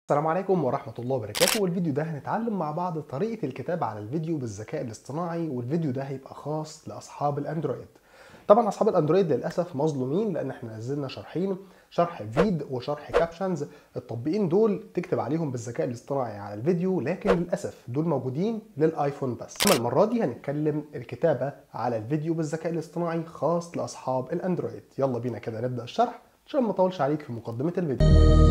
السلام عليكم ورحمة الله وبركاته والفيديو ده هنتعلم مع بعض طريقة الكتابة على الفيديو بالذكاء الاصطناعي والفيديو ده هيبقى خاص لأصحاب الأندرويد طبعا أصحاب الأندرويد للأسف مظلومين لأن احنا نزلنا شرحين شرح فيد وشرح كابشنز التطبيقين دول تكتب عليهم بالذكاء الاصطناعي على الفيديو لكن للأسف دول موجودين للآيفون بس أما المرة دي هنتكلم الكتابة على الفيديو بالذكاء الاصطناعي خاص لأصحاب الأندرويد يلا بينا كده نبدأ الشرح عشان ما اطولش عليك في مقدمة الفيديو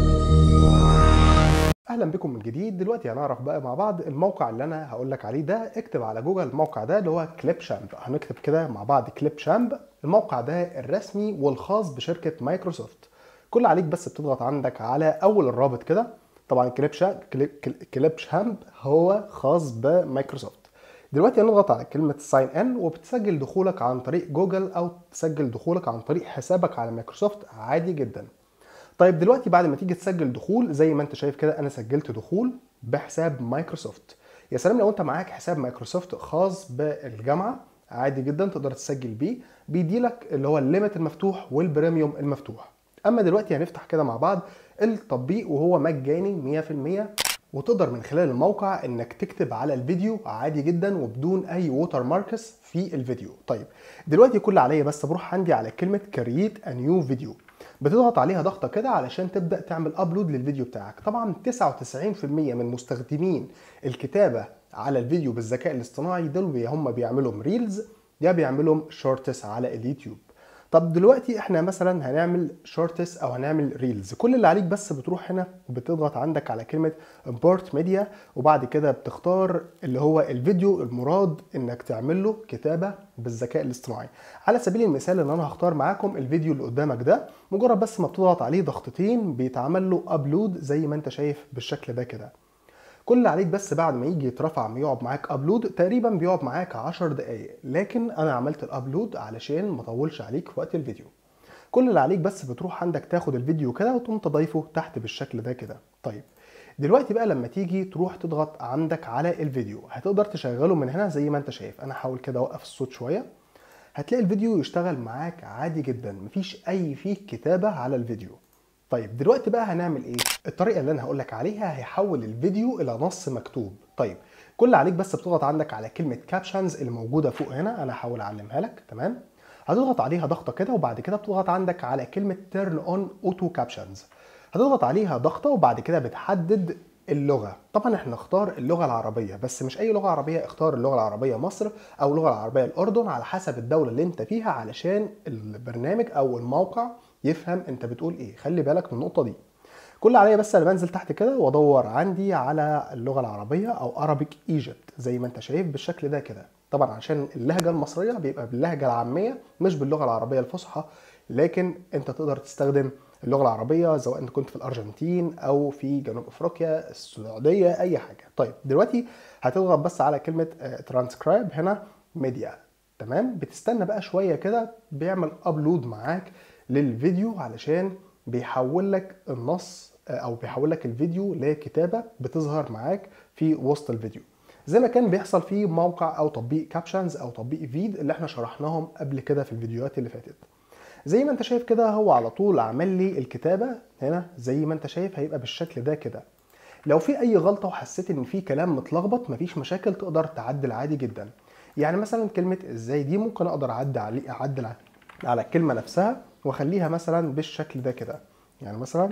اهلا بكم من جديد دلوقتي هنعرف بقى مع بعض الموقع اللي انا هقول لك عليه ده اكتب على جوجل الموقع ده اللي هو كليب شامب هنكتب كده مع بعض كليب شامب الموقع ده الرسمي والخاص بشركه مايكروسوفت كل عليك بس بتضغط عندك على اول الرابط كده طبعا كليب شامب كليب شامب هو خاص بمايكروسوفت دلوقتي هنضغط على كلمة ساين ان وبتسجل دخولك عن طريق جوجل او تسجل دخولك عن طريق حسابك على مايكروسوفت عادي جدا طيب دلوقتي بعد ما تيجي تسجل دخول زي ما انت شايف كده انا سجلت دخول بحساب مايكروسوفت يا سلام لو انت معاك حساب مايكروسوفت خاص بالجامعه عادي جدا تقدر تسجل بيه بيديلك اللي هو الليمت المفتوح والبريميوم المفتوح اما دلوقتي هنفتح كده مع بعض التطبيق وهو مجاني 100% وتقدر من خلال الموقع انك تكتب على الفيديو عادي جدا وبدون اي ووتر ماركس في الفيديو طيب دلوقتي كل عليا بس بروح عندي على كلمه كرييت ا نيو فيديو بتضغط عليها ضغطه كده علشان تبدا تعمل ابلود للفيديو بتاعك طبعا 99% من مستخدمين الكتابه على الفيديو بالذكاء الاصطناعي دول يا هم بيعملوا ريلز يا بيعملوا شورتس على اليوتيوب طب دلوقتي احنا مثلا هنعمل شورتس او هنعمل ريلز كل اللي عليك بس بتروح هنا بتضغط عندك على كلمه امبورت ميديا وبعد كده بتختار اللي هو الفيديو المراد انك تعمل له كتابه بالذكاء الاصطناعي على سبيل المثال ان انا هختار معاكم الفيديو اللي قدامك ده مجرد بس ما بتضغط عليه ضغطتين بيتعمل له ابلود زي ما انت شايف بالشكل ده كده كل اللي عليك بس بعد ما يجي يترفع يقعد معاك ابلود تقريبا بيقعد معاك 10 دقايق لكن انا عملت الابلود علشان ما اطولش عليك في وقت الفيديو كل اللي عليك بس بتروح عندك تاخد الفيديو كده وتقوم تضيفه تحت بالشكل ده كده طيب دلوقتي بقى لما تيجي تروح تضغط عندك على الفيديو هتقدر تشغله من هنا زي ما انت شايف انا هحاول كده اوقف الصوت شويه هتلاقي الفيديو يشتغل معاك عادي جدا مفيش اي فيه كتابه على الفيديو طيب دلوقتي بقى هنعمل ايه الطريقه اللي انا هقول لك عليها هيحول الفيديو الى نص مكتوب طيب كل عليك بس بتضغط عندك على كلمه كابشنز اللي موجوده فوق هنا انا هحاول اعلمها لك تمام هتضغط عليها ضغطه كده وبعد كده بتضغط عندك على كلمه تيرن اون اوتو كابشنز هتضغط عليها ضغطه وبعد كده بتحدد اللغه طبعا احنا نختار اللغه العربيه بس مش اي لغه عربيه اختار اللغه العربيه مصر او اللغه العربيه الاردن على حسب الدوله اللي انت فيها علشان البرنامج او الموقع يفهم انت بتقول ايه خلي بالك من النقطه دي كل عليا بس انا بنزل تحت كده وادور عندي على اللغه العربيه او ارابيك ايجيبت زي ما انت شايف بالشكل ده كده طبعا عشان اللهجه المصريه بيبقى باللهجه العاميه مش باللغه العربيه الفصحى لكن انت تقدر تستخدم اللغه العربيه سواء انت كنت في الارجنتين او في جنوب افريقيا السعوديه اي حاجه طيب دلوقتي هتضغط بس على كلمه ترانسكرايب هنا ميديا تمام بتستنى بقى شويه كده بيعمل ابلود معاك للفيديو علشان بيحول لك النص او بيحول لك الفيديو لكتابه بتظهر معاك في وسط الفيديو زي ما كان بيحصل في موقع او تطبيق كابشنز او تطبيق فيد اللي احنا شرحناهم قبل كده في الفيديوهات اللي فاتت زي ما انت شايف كده هو على طول عمل لي الكتابه هنا زي ما انت شايف هيبقى بالشكل ده كده لو في اي غلطه وحسيت ان في كلام متلخبط مفيش مشاكل تقدر تعدل عادي جدا يعني مثلا كلمه ازاي دي ممكن اقدر اعدل عليه اعدل على الكلمه نفسها واخليها مثلا بالشكل ده كده يعني مثلا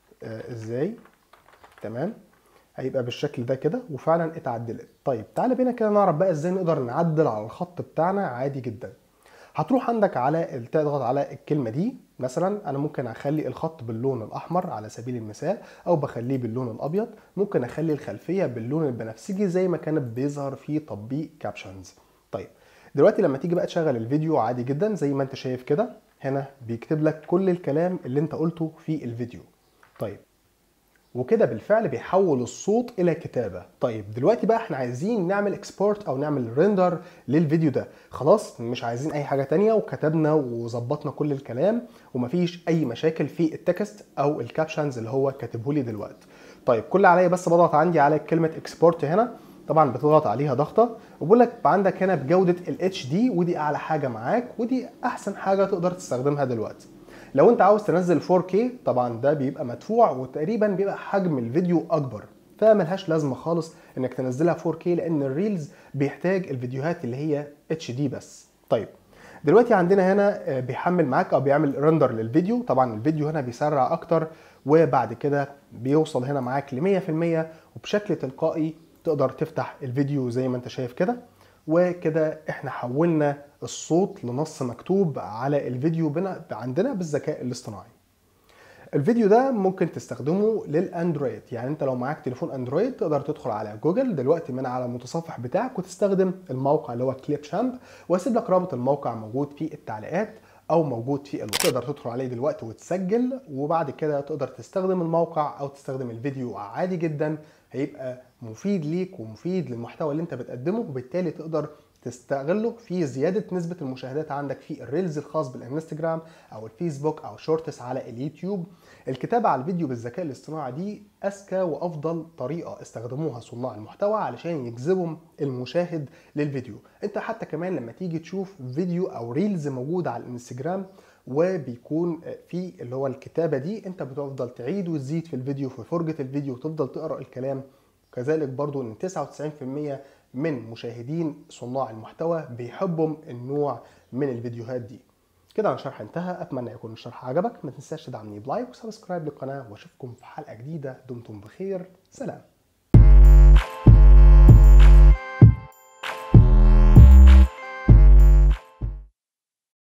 آه ازاي تمام هيبقى بالشكل ده كده وفعلا اتعدلت طيب تعالى بينا كده نعرف بقى ازاي نقدر نعدل على الخط بتاعنا عادي جدا هتروح عندك على تضغط على الكلمه دي مثلا انا ممكن اخلي الخط باللون الاحمر على سبيل المثال او بخليه باللون الابيض ممكن اخلي الخلفيه باللون البنفسجي زي ما كانت بيظهر في تطبيق كابشنز طيب دلوقتي لما تيجي بقى تشغل الفيديو عادي جدا زي ما انت شايف كده هنا بيكتب لك كل الكلام اللي انت قلته في الفيديو طيب وكده بالفعل بيحول الصوت الى كتابه طيب دلوقتي بقى احنا عايزين نعمل اكسبورت او نعمل ريندر للفيديو ده خلاص مش عايزين اي حاجه تانية وكتبنا وظبطنا كل الكلام ومفيش اي مشاكل في التكست او الكابشنز اللي هو كاتبه لي دلوقتي طيب كل عليا بس بضغط عندي على كلمه اكسبورت هنا طبعا بتضغط عليها ضغطه وبقول لك عندك هنا بجوده الاتش دي ودي اعلى حاجه معاك ودي احسن حاجه تقدر تستخدمها دلوقتي لو انت عاوز تنزل 4K طبعا ده بيبقى مدفوع وتقريبا بيبقى حجم الفيديو اكبر فملهاش لازمه خالص انك تنزلها 4K لان الريلز بيحتاج الفيديوهات اللي هي HD بس طيب دلوقتي عندنا هنا بيحمل معاك او بيعمل رندر للفيديو طبعا الفيديو هنا بيسرع اكتر وبعد كده بيوصل هنا معاك ل 100% وبشكل تلقائي تقدر تفتح الفيديو زي ما انت شايف كده وكده احنا حولنا الصوت لنص مكتوب على الفيديو بنا عندنا بالذكاء الاصطناعي الفيديو ده ممكن تستخدمه للاندرويد يعني انت لو معاك تليفون اندرويد تقدر تدخل على جوجل دلوقتي من على المتصفح بتاعك وتستخدم الموقع اللي هو كليب شامب واسيب لك رابط الموقع موجود في التعليقات او موجود في الوصف تقدر تدخل عليه دلوقتي وتسجل وبعد كده تقدر تستخدم الموقع او تستخدم الفيديو عادي جدا هيبقى مفيد ليك ومفيد للمحتوى اللي انت بتقدمه وبالتالي تقدر تستغله في زياده نسبه المشاهدات عندك في الريلز الخاص بالانستجرام او الفيسبوك او شورتس على اليوتيوب الكتابه على الفيديو بالذكاء الاصطناعي دي اذكى وافضل طريقه استخدموها صناع المحتوى علشان يجذبوا المشاهد للفيديو انت حتى كمان لما تيجي تشوف فيديو او ريلز موجود على الانستجرام وبيكون في اللي هو الكتابه دي انت بتفضل تعيد وتزيد في الفيديو في فرجه الفيديو وتفضل تقرا الكلام كذلك برضو ان 99% من مشاهدين صناع المحتوى بيحبوا النوع من الفيديوهات دي كده انا شرح انتهى اتمنى يكون الشرح عجبك ما تنساش تدعمني بلايك وسبسكرايب للقناه واشوفكم في حلقه جديده دمتم بخير سلام